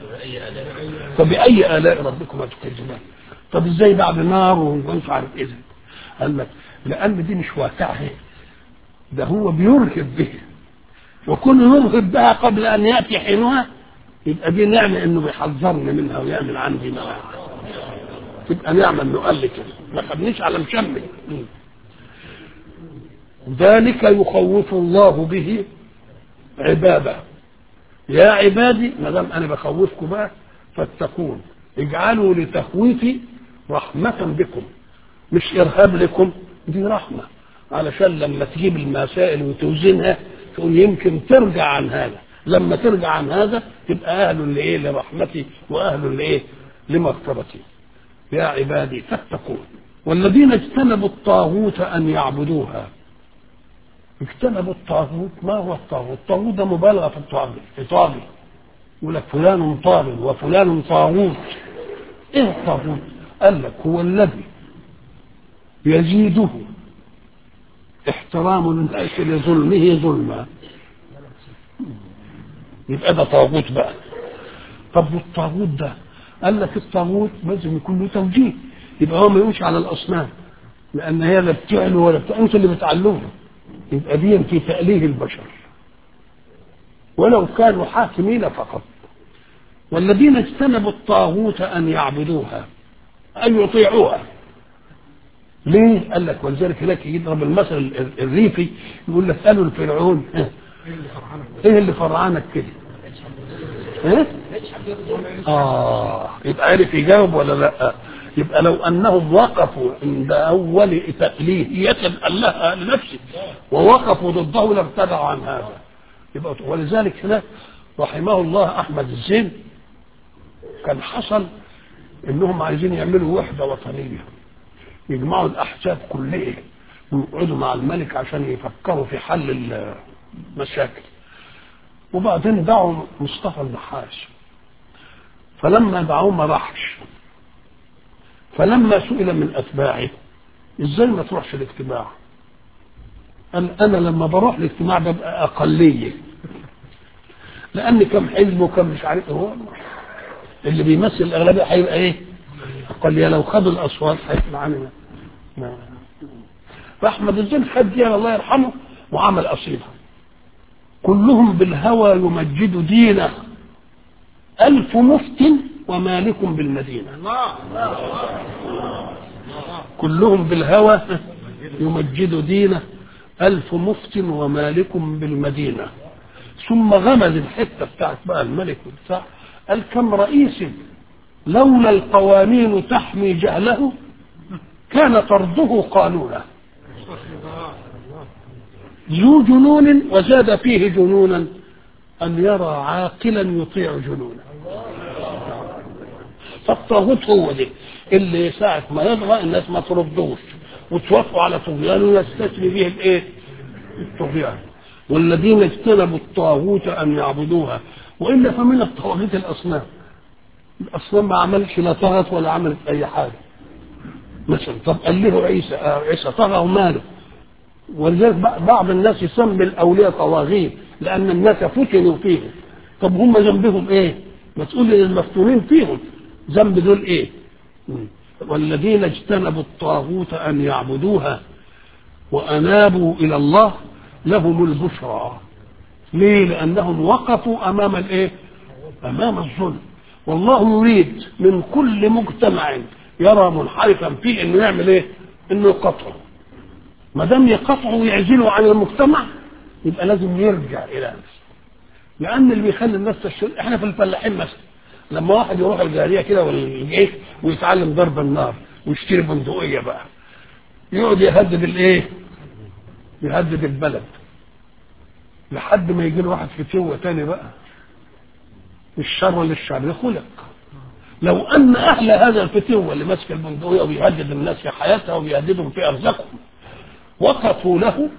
فبأي آلاء ربكما تكذبان طب ازاي بعد نار ومش عارف ايه قال لك لأن دي مش واقعة ده هو بيرهب به وكل يرهب بها قبل أن يأتي حينها يبقى دي نعمة إنه بيحذرني منها ويعمل عندي نوع تبقى نعمة انه قال لي كده ما خدنيش على مشمل ذلك يخوف الله به عباده يا عبادي ما دام انا بخوفكم بقى فاتقون اجعلوا لتخويفي رحمة بكم مش ارهاب لكم دي رحمة علشان لما تجيب المسائل وتوزنها تقول يمكن ترجع عن هذا لما ترجع عن هذا تبقى اهل لايه لرحمتي واهل لايه لمغفرتي يا عبادي فاتقون والذين اجتنبوا الطاغوت ان يعبدوها اجتنبوا الطاغوت ما هو الطاغوت الطاغوت ده مبالغه في الطاغوت في طاغي يقول لك فلان طاغي وفلان طاغوت ايه الطاغوت قال لك هو الذي يزيده احترام الناس لظلمه ظلما يبقى ده طاغوت بقى طب والطاغوت ده قال لك الطاغوت لازم يكون له توجيه يبقى هو ما يمشي على الاصنام لان هي لا بتعلو ولا بتاع انتوا اللي بتعلوها يبقى دي في تأليه البشر ولو كانوا حاكمين فقط والذين اجتنبوا الطاغوت ان يعبدوها ان يطيعوها ليه؟ قال لك ولذلك هناك يضرب المثل الريفي يقول لك قالوا لفرعون ايه اللي فرعانك كده؟ ايه؟ اه يبقى عرف يجاوب ولا لا؟ يبقى لو انهم وقفوا عند اول تأليهية قال لها لنفسه ووقفوا ضده لابتدعوا عن هذا يبقى ولذلك هناك رحمه الله احمد الزين كان حصل انهم عايزين يعملوا وحده وطنيه يجمعوا الاحزاب كلها ويقعدوا مع الملك عشان يفكروا في حل المشاكل وبعدين دعوا مصطفى النحاس فلما دعوه ما راحش فلما سئل من اتباعه ازاي ما تروحش الاجتماع قال انا لما بروح الاجتماع ببقى اقليه لان كم حزب وكم مش عارف هو اللي بيمثل الاغلبيه هيبقى ايه اقليه لو خدوا الاصوات هيطلع عننا فاحمد الزين خد دي الله يرحمه وعمل قصيده كلهم بالهوى يمجد دينه ألف مفت ومالك بالمدينة كلهم بالهوى يمجد دينه ألف مفت ومالك بالمدينة ثم غمز الحتة بتاعت بقى الملك وبتاع قال كم رئيس لولا القوانين تحمي جهله كان طرده قانونا ذو جنون وزاد فيه جنونا أن يرى عاقلا يطيع جنونا فالطاغوت هو ده اللي ساعة ما يطغى الناس ما تردوش وتوافقوا على طغيانه ويستثني به الايه؟ الطغيان والذين اجتنبوا الطاغوت ان يعبدوها والا فمن الطواغيت الاصنام الاصنام ما عملش لا طغت ولا عملت اي حاجه مثلا طب قال له عيسى آه عيسى طغى وماله ولذلك بعض الناس يسمي الاولياء طواغيت لان الناس فتنوا فيهم طب هم ذنبهم ايه؟ مسؤول للمفتونين فيهم ذنب دول ايه؟ والذين اجتنبوا الطاغوت ان يعبدوها وانابوا الى الله لهم البشرى ليه؟ لانهم وقفوا امام الايه؟ امام الظلم والله يريد من كل مجتمع يرى منحرفا فيه انه يعمل ايه؟ انه يقطعه ما دام يقطعه ويعزله عن المجتمع يبقى لازم يرجع الى نفسه لان اللي بيخلي الناس تشتغل احنا في الفلاحين مثلا لما واحد يروح الجاريه كده ولا الجيش ويتعلم ضرب النار ويشتري بندقيه بقى يقعد يهدد الايه؟ يهدد البلد لحد ما يجي له واحد فتوه تاني بقى الشر للشر خلق لو ان اهل هذا الفتوه اللي ماسك البندقيه وبيهدد الناس في حياتها وبيهددهم في ارزاقهم وقفوا له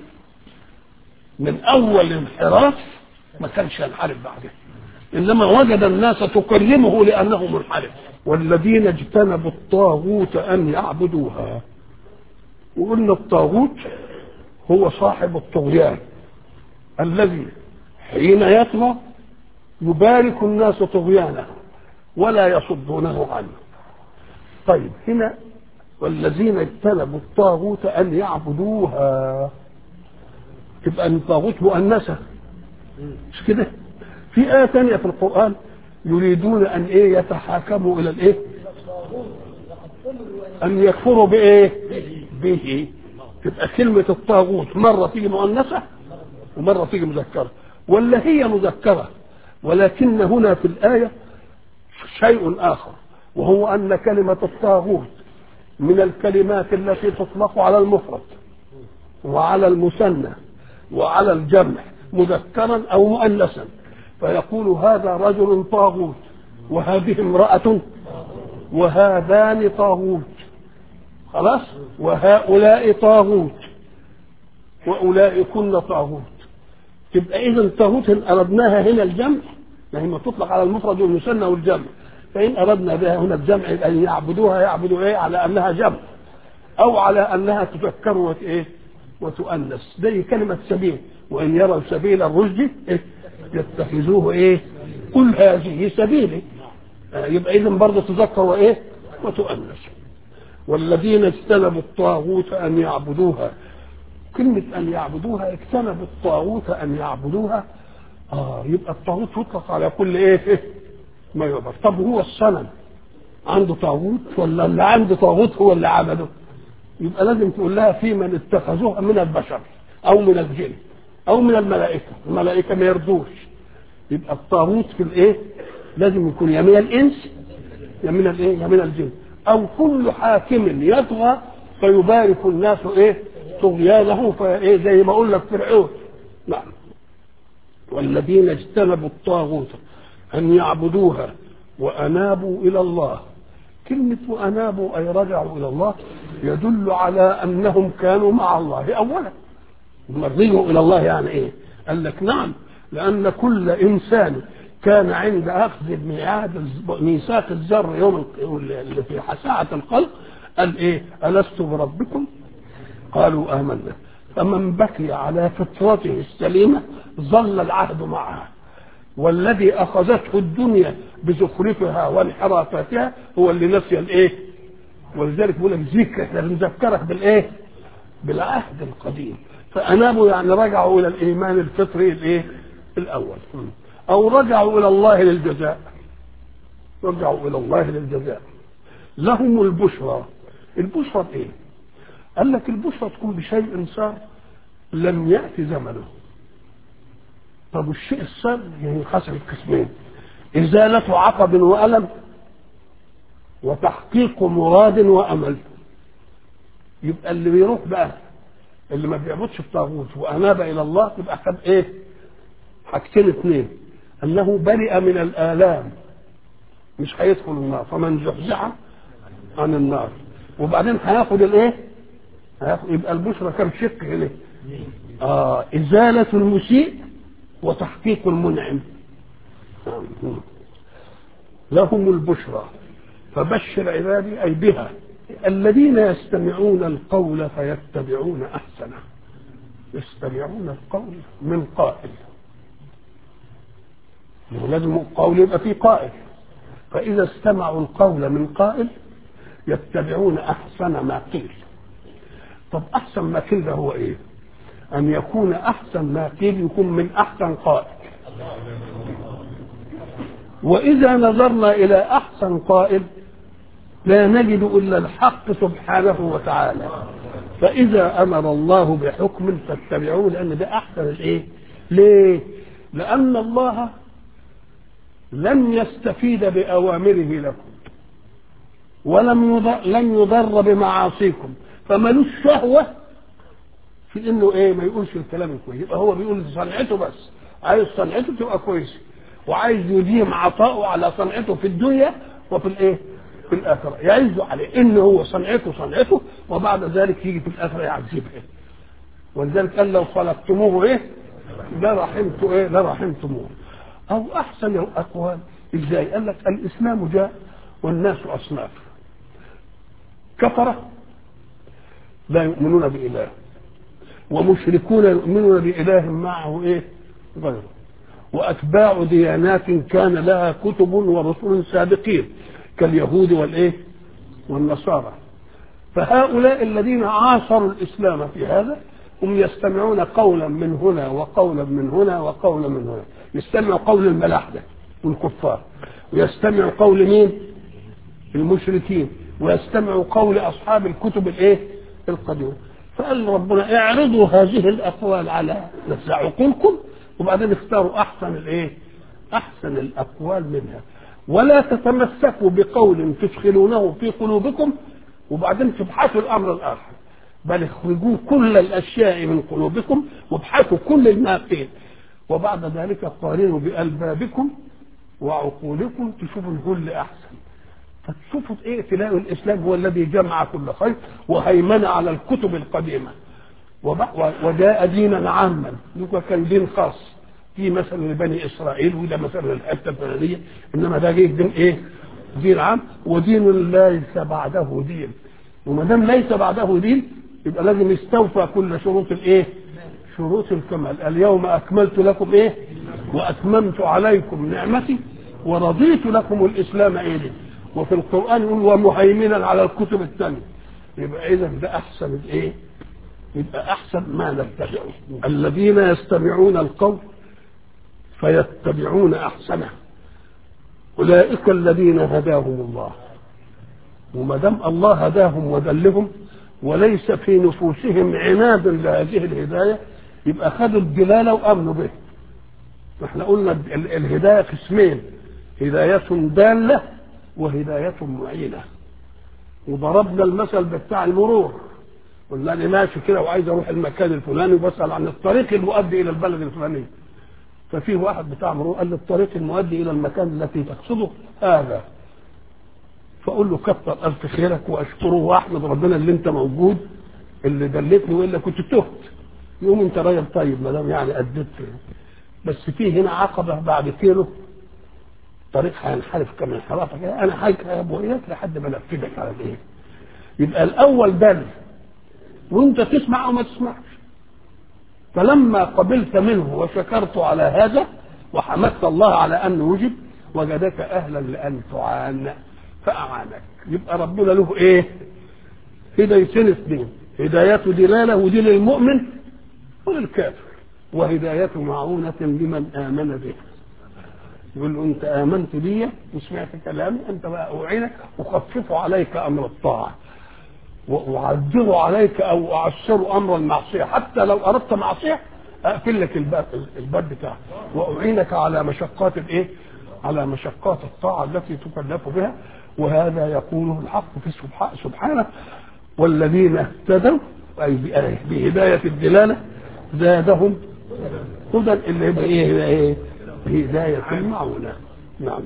من اول انحراف ما كانش ينحرف بعدها انما وجد الناس تكرمه لانه منحرف والذين اجتنبوا الطاغوت ان يعبدوها وقلنا الطاغوت هو صاحب الطغيان الذي حين يطغى يبارك الناس طغيانه ولا يصدونه عنه طيب هنا والذين اجتنبوا الطاغوت ان يعبدوها تبقى الطاغوت مؤنثه مش كده في آية ثانية في القرآن يريدون أن إيه يتحاكموا إلى الإيه؟ أن يكفروا بإيه؟ به تبقى كلمة الطاغوت مرة تيجي مؤنثة ومرة تيجي مذكرة ولا هي مذكرة ولكن هنا في الآية شيء آخر وهو أن كلمة الطاغوت من الكلمات التي تطلق على المفرد وعلى المثنى وعلى الجمع مذكرا أو مؤنثا فيقول هذا رجل طاغوت وهذه امرأة وهذان طاغوت خلاص وهؤلاء طاغوت وأولئكن طاغوت تبقى إذا طاغوت إن أردناها هنا الجمع ما هي ما تطلق على المفرد والمثنى والجمع فإن أردنا بها هنا الجمع يبقى أن يعبدوها يعبدوا إيه على أنها جمع أو على أنها تذكر وت إيه وتؤنث دي كلمة سبيل وإن يروا سبيل الرشد إيه يتخذوه إيه قل هذه سبيلي آه يبقى إذا برضه تذكر وإيه وتؤنث والذين اجتنبوا الطاغوت أن يعبدوها كلمة أن يعبدوها اجتنبوا الطاغوت أن يعبدوها آه يبقى الطاغوت يطلق على كل إيه ما يعبد طب هو الصنم عنده طاغوت ولا اللي عنده طاغوت هو اللي عبده يبقى لازم تقول لها في من اتخذوها من البشر او من الجن او من الملائكه الملائكه ما يرضوش يبقى الطاغوت في الايه لازم يكون يا من الانس يا من الايه يا من الجن او كل حاكم يطغى فيبارك الناس ايه طغيانه فايه زي ما اقول لك فرعون نعم والذين اجتنبوا الطاغوت أن يعبدوها وأنابوا إلى الله كلمة وأنابوا أي رجعوا إلى الله يدل على أنهم كانوا مع الله أولا رجعوا إلى الله يعني إيه قال لك نعم لأن كل إنسان كان عند أخذ ميعاد ميثاق الذر يوم اللي في ساعة الخلق قال إيه ألست بربكم قالوا آمنا فمن بكي على فطرته السليمة ظل العهد معها والذي اخذته الدنيا بزخرفها وانحرافاتها هو اللي نسي الايه ولذلك بيقول لك ذكر احنا بنذكرك بالايه بالعهد القديم فانابوا يعني رجعوا الى الايمان الفطري الايه الاول او رجعوا الى الله للجزاء رجعوا الى الله للجزاء لهم البشرى البشرى ايه قال لك البشرى تكون بشيء صار لم ياتي زمنه طب والشيء الصار ينقسم قسمين إزالة عقب وألم وتحقيق مراد وأمل يبقى اللي بيروح بقى اللي ما بيعبدش الطاغوت وأناب إلى الله يبقى خد إيه؟ حاجتين اثنين أنه برئ من الآلام مش هيدخل النار فمن زحزح عن النار وبعدين هياخد الإيه؟ هياخد يبقى البشرى كم شق إليه؟ آه إزالة المسيء وتحقيق المنعم لهم البشرى فبشر عبادي اي بها الذين يستمعون القول فيتبعون احسنه يستمعون القول من قائل لازم القول يبقى فيه قائل فاذا استمعوا القول من قائل يتبعون احسن ما قيل طب احسن ما قيل ده هو ايه أن يكون أحسن ما قيل يكون من أحسن قائل وإذا نظرنا إلى أحسن قائل لا نجد إلا الحق سبحانه وتعالى فإذا أمر الله بحكم فاتبعوه لأن ده أحسن الإيه؟ ليه؟ لأن الله لم يستفيد بأوامره لكم ولم يضر لم يضر بمعاصيكم فملوش شهوة في انه ايه ما يقولش الكلام الكويس يبقى هو بيقول صنعته بس عايز صنعته تبقى كويسه وعايز يديم عطاؤه على صنعته في الدنيا وفي الايه في الاخره يعز عليه ان هو صنعته صنعته وبعد ذلك يجي في الاخره يعذبه ولذلك قال لو خلقتموه ايه لرحمت ايه لرحمتموه او احسن الاقوال ازاي قال لك الاسلام جاء والناس اصناف كفره لا يؤمنون باله ومشركون يؤمنون بإله معه إيه؟ غيره وأتباع ديانات كان لها كتب ورسل سابقين كاليهود والإيه؟ والنصارى فهؤلاء الذين عاصروا الإسلام في هذا هم يستمعون قولا من هنا وقولا من هنا وقولا من هنا يستمعوا قول الملاحدة والكفار ويستمعوا قول مين؟ المشركين ويستمعوا قول أصحاب الكتب الإيه؟ القديمة فقال ربنا اعرضوا هذه الاقوال على نفس عقولكم وبعدين اختاروا احسن الايه؟ احسن الاقوال منها ولا تتمسكوا بقول تدخلونه في قلوبكم وبعدين تبحثوا الامر الاخر بل اخرجوا كل الاشياء من قلوبكم وابحثوا كل الناقين وبعد ذلك قارنوا بالبابكم وعقولكم تشوفوا الكل احسن فتشوفوا ايه تلاقوا الاسلام هو الذي جمع كل خير وهيمن على الكتب القديمه وجاء دينا عاما كان دين خاص في مثلا لبني اسرائيل وده مثلا الحته الفلانيه انما ده جه دين ايه؟ دين عام ودين ليس بعده دين وما دام ليس بعده دين يبقى لازم يستوفى كل شروط الايه؟ شروط الكمال اليوم اكملت لكم ايه؟ واتممت عليكم نعمتي ورضيت لكم الاسلام ايه دي؟ وفي القران يقول ومهيمنا على الكتب الثانيه يبقى اذا ده احسن الايه؟ يبقى احسن ما نتبعه الذين يستمعون القول فيتبعون احسنه اولئك الذين هداهم الله وما دام الله هداهم ودلهم وليس في نفوسهم عناد لهذه الهدايه يبقى خدوا الدلاله وامنوا به احنا قلنا الهدايه قسمين هدايه داله وهدايه معينه وضربنا المثل بتاع المرور قلنا انا ماشي كده وعايز اروح المكان الفلاني وبسال عن الطريق المؤدي الى البلد الفلاني ففي واحد بتاع مرور قال لي الطريق المؤدي الى المكان التي تقصده هذا فاقول له كتر الف خيرك واشكره واحمد ربنا اللي انت موجود اللي دلتني والا كنت تهت يقوم انت راجل طيب ما دام يعني اديت بس في هنا عقبه بعد كيلو طريق هينحرف كما انحرافك انا هركب وياك لحد ما انفذك على الايه يبقى الاول دل وانت تسمع او ما تسمعش فلما قبلت منه وشكرت على هذا وحمدت الله على ان وجد وجدك اهلا لان تعان فاعانك يبقى ربنا له ايه هدايتين اثنين هداية دلالة ودي للمؤمن وللكافر وهداية معونة لمن آمن به يقول له أنت آمنت بي وسمعت كلامي أنت بقى أعينك أخفف عليك أمر الطاعة وأعذر عليك أو أعسر أمر المعصية حتى لو أردت معصية أقفل لك الباب الباب بتاعك وأعينك على مشقات الإيه؟ على مشقات الطاعة التي تكلف بها وهذا يقوله الحق في سبحانه والذين اهتدوا أي بهداية الدلالة زادهم هدى اللي يبقى إيه إيه هداية المعونة نعم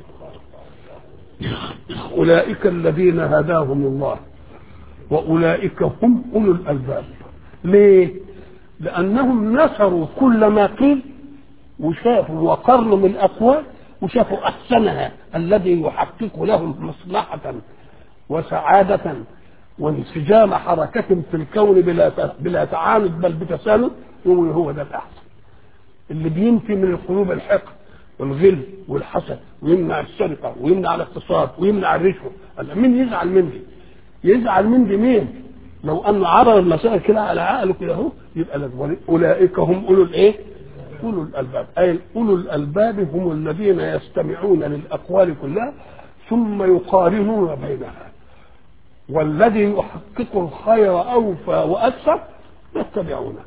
أولئك الذين هداهم الله وأولئك هم أولو الألباب ليه؟ لأنهم نشروا كل ما قيل وشافوا وقرنوا من الأقوال وشافوا أحسنها الذي يحقق لهم مصلحة وسعادة وانسجام حركة في الكون بلا بلا تعاند بل بتساند يقول هو ده الأحسن اللي بينفي من القلوب الحقد والغل والحسد ويمنع السرقة ويمنع الاقتصاد ويمنع الرشوة مين يزعل من دي؟ يزعل من دي مين؟ لو انه عرض المسائل كده على عقله كده اهو يبقى لازم اولئك هم اولو الايه؟ اولو الالباب اي اولو الالباب هم الذين يستمعون للاقوال كلها ثم يقارنون بينها والذي يحقق الخير اوفى واكثر يتبعونه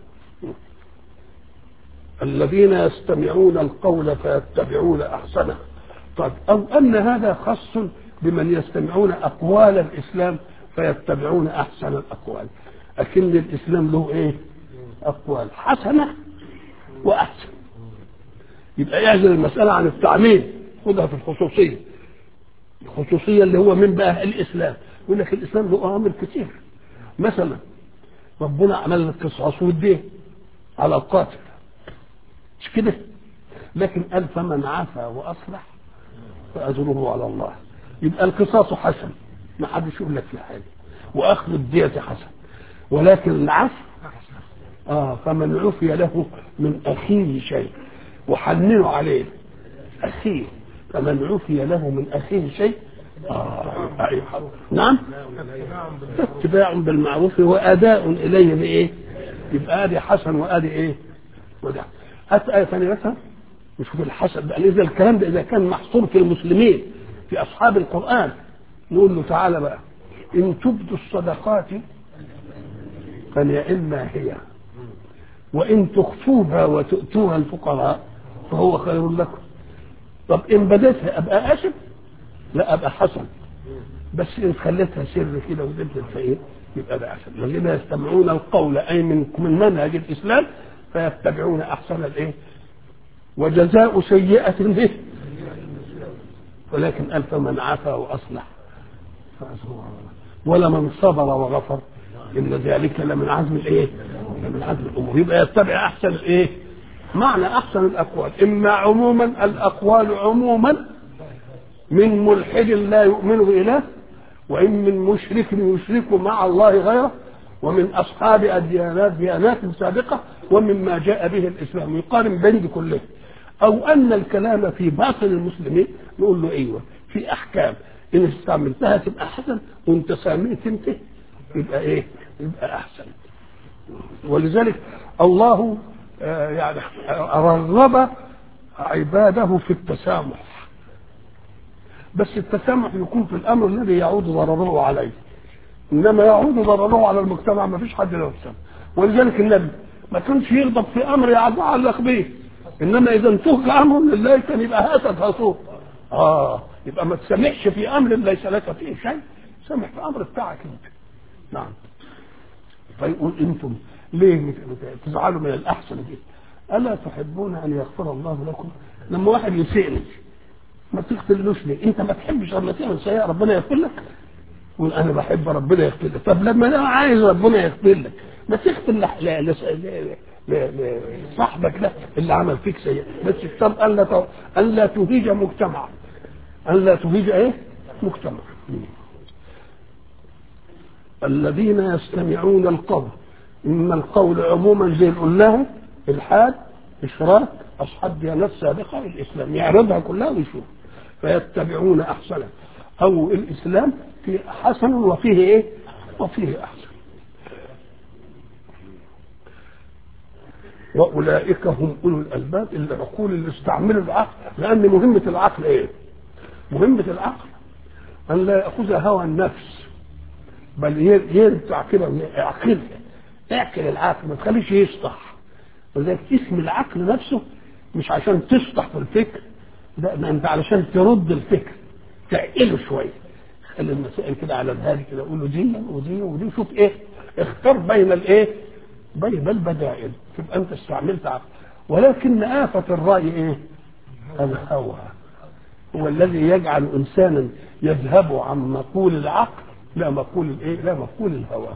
الذين يستمعون القول فيتبعون احسنه طيب او ان هذا خاص بمن يستمعون اقوال الاسلام فيتبعون احسن الاقوال اكن الاسلام له ايه اقوال حسنه واحسن يبقى يعزل المساله عن التعميم خدها في الخصوصيه الخصوصيه اللي هو من بقى الاسلام يقول لك الاسلام له اوامر كتير مثلا ربنا عمل القصاص والدين على القاتل مش كده لكن قال فمن عفا واصلح فاجره على الله يبقى القصاص حسن ما حدش يقول لك في حاجه واخذ الدية حسن ولكن العفو اه فمن عفي له من اخيه شيء وحننوا عليه اخيه فمن عفي له من اخيه شيء آه. أيوة. نعم اتباع بالمعروف واداء اليه بايه يبقى ادي حسن وادي ايه وده هات ايه ثانيه مثلا نشوف الحسن بقى اذا الكلام ده اذا كان محصور في المسلمين في اصحاب القران نقول له تعالى بقى ان تبدوا الصدقات فنعما هي وإن تخفوها وتؤتوها الفقراء فهو خير لكم طب إن بديتها أبقى أسف لا أبقى حسن بس إن خليتها سر كده وزلت الفقير يبقى ده أحسن الذين يستمعون القول أي من من منهج الإسلام فيتبعون أحسن الإيه وجزاء سيئة به ولكن قال فمن عفا وأصلح فأجره على الله ولمن صبر وغفر إن ذلك لمن عزم الإيه؟ لمن عزم الأمور يبقى يتبع أحسن الإيه؟ معنى أحسن الأقوال إما عموما الأقوال عموما من ملحد لا يؤمن بإله وإن من مشرك يشرك مع الله غيره ومن أصحاب الديانات ديانات سابقة ومما جاء به الإسلام يقارن بين دي كلها أو أن الكلام في باطل المسلمين نقول له أيوه في أحكام إن استعملتها تبقى حسن وأنت ساميت أنت يبقى إيه؟ يبقى أحسن ولذلك الله آه يعني رغب عباده في التسامح بس التسامح يكون في الامر الذي يعود ضرره عليه انما يعود ضرره على المجتمع ما فيش حد له يتسامح ولذلك النبي ما كانش يغضب في امر يتعلق به انما اذا انتهك امر لله كان يبقى هاتف هاتوه اه يبقى ما تسامحش في امر ليس لك فيه شيء سامح في امر بتاعك انت نعم فيقول انتم ليه تزعلوا من الاحسن دي الا تحبون ان يغفر الله لكم لما واحد يسئني ما تغفرلوش ليه؟ انت ما تحبش لما تعمل سيئه ربنا يغفر لك؟ يقول انا بحب ربنا يغفر لك، طب لما انا عايز ربنا يغفر لك ما تغفر لصاحبك ده اللي عمل فيك سيئه، بس الشرط الا الا تهيج مجتمع. الا تهيج ايه؟ مجتمع. الذين يستمعون القول اما القول عموما زي اللي قلناها الحاد اشراك اصحاب ديانات سابقه الاسلام يعرضها كلها ويشوف فيتبعون احسنه او الاسلام في حسن وفيه ايه؟ وفيه احسن واولئك هم اولو الالباب العقول اللي استعملوا العقل لان مهمه العقل ايه؟ مهمه العقل ان لا ياخذ هوى النفس بل يرجع كده يعقل اعقل العقل ما تخليش يسطح ولذلك اسم العقل نفسه مش عشان تسطح في الفكر لا ده انت علشان ترد الفكر تعقله شويه خلي المسائل كده على الهادي كده قول له دي ودي ودي شوف ايه اختار بين الايه بين البدائل تبقى انت استعملت عقل ولكن آفة الرأي ايه الهوى هو الذي يجعل انسانا يذهب عن مقول العقل لا مقول الايه لا مقول الهوى